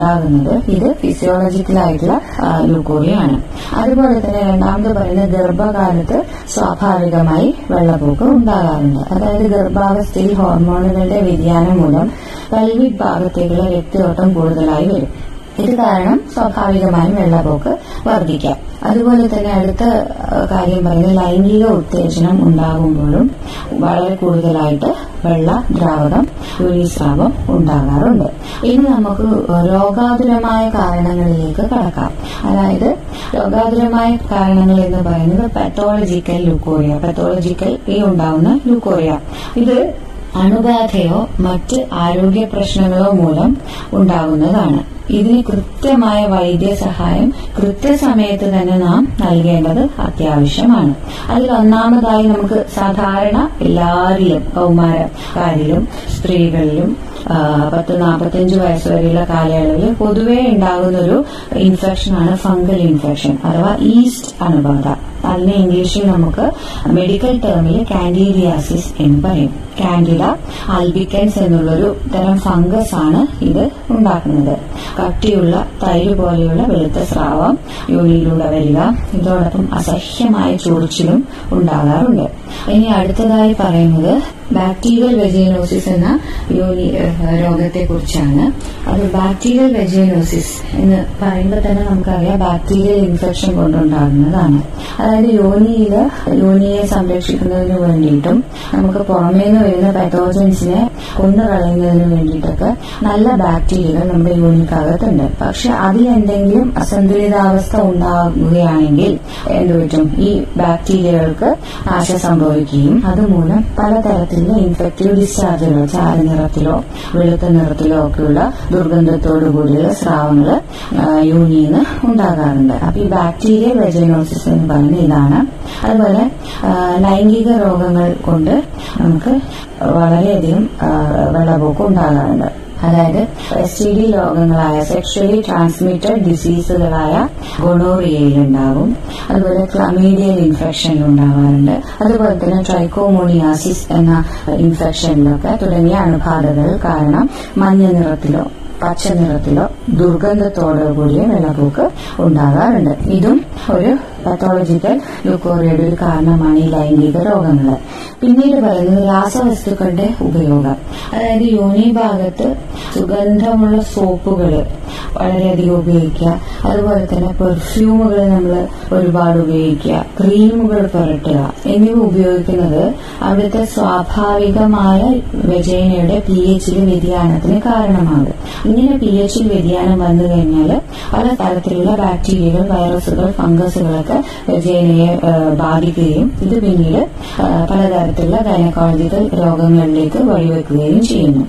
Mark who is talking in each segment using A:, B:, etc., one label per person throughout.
A: ഉണ്ടാകുന്നത് ഇത് ഫിസിയോളജിക്കൽ ആയിട്ടുള്ള ലൂക്കോറിയാണ് അതുപോലെ തന്നെ രണ്ടാമത് പറയുന്നത് ഗർഭകാലത്ത് സ്വാഭാവികമായി വെള്ളപ്പൊക്കം ഉണ്ടാകാറുണ്ട് അതായത് ഗർഭാവസ്ഥയിൽ ഹോർമോണുകളുടെ വ്യതിയാനം മൂലം പൽവിക് ഭാഗത്തേക്കുള്ള രക്തയോട്ടം കൂടുതലായി വരും ഇത് കാരണം സ്വാഭാവികമായും വെള്ളപ്പൊക്ക് വർദ്ധിക്കാം അതുപോലെ തന്നെ അടുത്ത ഏഹ്, കാര്യം പറയുന്നത് ലൈംഗിക ഉത്തേജനം ഉണ്ടാകുമ്പോഴും വളരെ കൂടുതലായിട്ട് വെള്ള ദ്രാവകം യുരീസ്രാവം ഉണ്ടാകാറുണ്ട് ഇനി നമുക്ക് രോഗാതുരമായ കാരണങ്ങളിലേക്ക് കടക്കാം അതായത് രോഗാതുരമായ കാരണങ്ങൾ എന്ന് പറയുന്നത് പത്തോളജിക്കൽ ലൂക്കോറിയ പത്തോളജിക്കൽ ഈ ഉണ്ടാവുന്ന ലൂക്കോറിയ ഇത് അണുബാധയോ മറ്റ് ആരോഗ്യ പ്രശ്നങ്ങളോ മൂലം ഉണ്ടാകുന്നതാണ് ഇതിന് കൃത്യമായ വൈദ്യസഹായം കൃത്യസമയത്ത് തന്നെ നാം നൽകേണ്ടത് അത്യാവശ്യമാണ് അതിൽ ഒന്നാമതായി നമുക്ക് സാധാരണ എല്ലാവരിലും കൗമാരക്കാരിലും സ്ത്രീകളിലും ആ, പത്ത് നാൽപ്പത്തഞ്ച് വയസ്സ് വരെയുള്ള കാലയളവിൽ പൊതുവെ ഉണ്ടാകുന്ന ഒരു ഇൻഫെക്ഷനാണ് ഫംഗൽ ഇൻഫെക്ഷൻ അഥവാ ഈസ്റ്റ് അണുബാധ അതിനെ ഇംഗ്ലീഷിൽ നമുക്ക് മെഡിക്കൽ ടേമിൽ കാൻഡീഡിയാസിസ് എന്ന് പറയും കാൻഡിഡ ആൽബിക്കൻസ് എന്നുള്ളൊരു തരം ഫംഗസ് ആണ് ഇത് ഉണ്ടാക്കുന്നത് കട്ടിയുള്ള തൈര് പോലെയുള്ള വെളുത്ത സ്രാവം യോനിയിലൂടെ വരിക ഇതോടൊപ്പം അസഹ്യമായ ചൊറിച്ചിലും ഉണ്ടാകാറുണ്ട് ഇനി അടുത്തതായി പറയുന്നത് ബാക്ടീരിയൽ വെജൈനോസിസ് എന്ന യോനി രോഗത്തെ കുറിച്ചാണ് അത് ബാക്ടീരിയൽ വെജൈനോസിസ് എന്ന് പറയുമ്പോൾ തന്നെ നമുക്കറിയാം ബാക്ടീരിയൽ ഇൻഫെക്ഷൻ കൊണ്ടുണ്ടാകുന്നതാണ് അതായത് യോനിയിൽ യോനിയെ സംരക്ഷിക്കുന്നതിന് വേണ്ടിയിട്ടും നമുക്ക് പുറമേ നിന്ന് വരുന്ന പാത്തോജൻസിനെ കൊന്നു കളയുന്നതിന് വേണ്ടിയിട്ടൊക്കെ നല്ല ബാക്ടീരിയകൾ നമ്മുടെ യോനിക്കകത്തുണ്ട് പക്ഷെ അതിൽ എന്തെങ്കിലും അസന്തുലിതാവസ്ഥ ഉണ്ടാകുകയാണെങ്കിൽ എന്ത് പറ്റും ഈ ബാക്ടീരിയകൾക്ക് നാശം സംഭവിക്കുകയും അതുമൂലം പലതരത്തിലുള്ള ഇൻഫെക്റ്റീവ് ഡിസ്ചാർജുകൾ ചാരനിറത്തിലോ വെളുത്ത നിറത്തിലോ ഒക്കെയുള്ള ദുർഗന്ധത്തോടു കൂടിയുള്ള സ്രാവങ്ങൾ യൂണിയിൽ നിന്ന് ഉണ്ടാകാറുണ്ട് അപ്പൊ ഈ ബാക്ടീരിയൽ വെജനോസിസ് എന്ന് പറയുന്നത് ഇതാണ് അതുപോലെ ആ, ലൈംഗിക രോഗങ്ങൾ കൊണ്ട് നമുക്ക് വളരെയധികം ആ, വെള്ളപ്പൊക്കം ഉണ്ടാകാറുണ്ട് അതായത് എസ് ടി ഡി രോഗങ്ങളായ സെക്ഷലി ട്രാൻസ്മിറ്റഡ് ഡിസീസുകളായ ഗൊണോറിയയിൽ ഉണ്ടാകും അതുപോലെ ക്ലമീഡിയൽ ഇൻഫെക്ഷനിൽ ഉണ്ടാവാറുണ്ട് അതുപോലെ തന്നെ ട്രൈക്കോമോണിയാസിസ് എന്ന ഇൻഫെക്ഷനിലൊക്കെ തുടങ്ങിയ അണുബാധകൾ കാരണം മഞ്ഞ നിറത്തിലോ പച്ച നിറത്തിലോ ദുർഗന്ധത്തോടോ കൂടിയ വെള്ളപ്പൊക്ക് ഉണ്ടാകാറുണ്ട് ഇതും ഒരു പത്തോളജിക്കൽ ലുക്കോറിയയുടെ ഒരു കാരണമാണ് ഈ ലൈംഗിക രോഗങ്ങൾ പിന്നീട് പറയുന്നത് രാസവസ്തുക്കളുടെ ഉപയോഗം അതായത് യോനി ഭാഗത്ത് സുഗന്ധമുള്ള സോപ്പുകൾ വളരെയധികം ഉപയോഗിക്കുക അതുപോലെ തന്നെ പെർഫ്യൂമുകൾ നമ്മൾ ഒരുപാട് ഉപയോഗിക്കുക ക്രീമുകൾ പുരട്ടുക എന്നിവ ഉപയോഗിക്കുന്നത് അവിടുത്തെ സ്വാഭാവികമായ വെജൈനയുടെ പി എച്ചിൽ വ്യതിയാനത്തിന് കാരണമാകും ഇങ്ങനെ പി എച്ചിൽ വ്യതിയാനം വന്നു കഴിഞ്ഞാൽ പല തരത്തിലുള്ള ബാക്ടീരിയകൾ വൈറസുകൾ ഫംഗസുകളൊക്കെ വെജൈനയെ ആ, ബാധിക്കുകയും ഇത് പിന്നീട് ആ, പലതരത്തിലുള്ള ഗൈനക്കോളജിക്കൽ രോഗങ്ങളിലേക്ക് വഴിവെക്കുകയും ചെയ്യുന്നു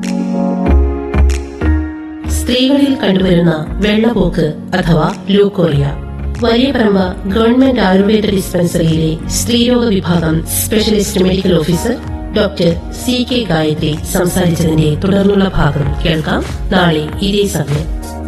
B: സ്ത്രീകളിൽ കണ്ടുവരുന്ന വെള്ളപോക്ക് അഥവാ ലൂക്കോറിയ വലിയപറമ്പ ഗവൺമെന്റ് ആയുർവേദ ഡിസ്പെൻസറിയിലെ സ്ത്രീരോഗ വിഭാഗം specialist medical officer doctor C K Gayathri സംസാരിച്ചതിന്റെ തുടർന്നുള്ള ഭാഗം കേൾക്കാം നാളെ ഇതേ സമയം